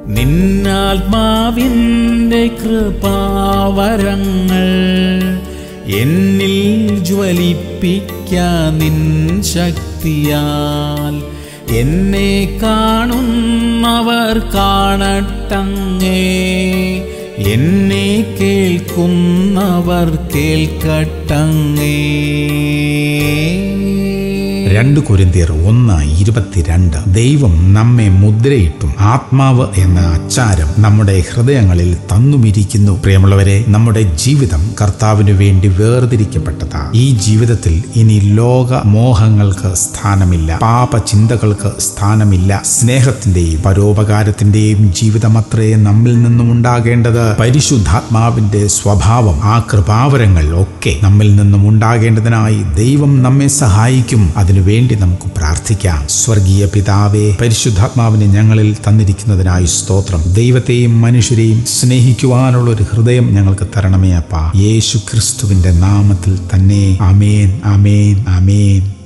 നിന്നാത്മാവിൻ്റെ കൃപാവരങ്ങൾ എന്നിൽ ജ്വലിപ്പിക്കാൻ നിൻ ശക്തിയാൽ എന്നെ കാണുന്നവർ കാണട്ടങ്ങേ എന്നെ കേൾക്കുന്നവർ കേൾക്കട്ടങ്ങേ രണ്ട് കുരിന്തിയർ ഒന്ന് ഇരുപത്തിരണ്ട് ദൈവം നമ്മെ മുദ്രയിട്ടും ആത്മാവ് എന്ന അച്ചാരം നമ്മുടെ ഹൃദയങ്ങളിൽ തന്നുമിരിക്കുന്നു പ്രിയമുള്ളവരെ നമ്മുടെ ജീവിതം കർത്താവിനു വേണ്ടി വേർതിരിക്കപ്പെട്ടതാ ഈ ജീവിതത്തിൽ ഇനി ലോക മോഹങ്ങൾക്ക് സ്ഥാനമില്ല പാപ ചിന്തകൾക്ക് സ്ഥാനമില്ല സ്നേഹത്തിന്റെയും പരോപകാരത്തിന്റെയും ജീവിതമത്രേ നമ്മിൽ നിന്നും ഉണ്ടാകേണ്ടത് പരിശുദ്ധാത്മാവിന്റെ സ്വഭാവം ആ കൃപാവരങ്ങൾ ഒക്കെ നമ്മിൽ നിന്നും ഉണ്ടാകേണ്ടതിനായി ദൈവം നമ്മെ സഹായിക്കും അതിനുവേണ്ടി നമുക്ക് പ്രാർത്ഥിക്കാം സ്വർഗീയ പിതാവേ പരിശുദ്ധാത്മാവിനെ ഞങ്ങളിൽ തന്നിരിക്കുന്നതിനായി സ്തോത്രം ദൈവത്തെയും മനുഷ്യരെയും സ്നേഹിക്കുവാനുള്ള ഒരു ഹൃദയം ഞങ്ങൾക്ക് തരണമേ അപ്പ യേശു ക്രിസ്തുവിന്റെ നാമത്തിൽ തന്നെ അമേൻ അമേൻ അമേൻ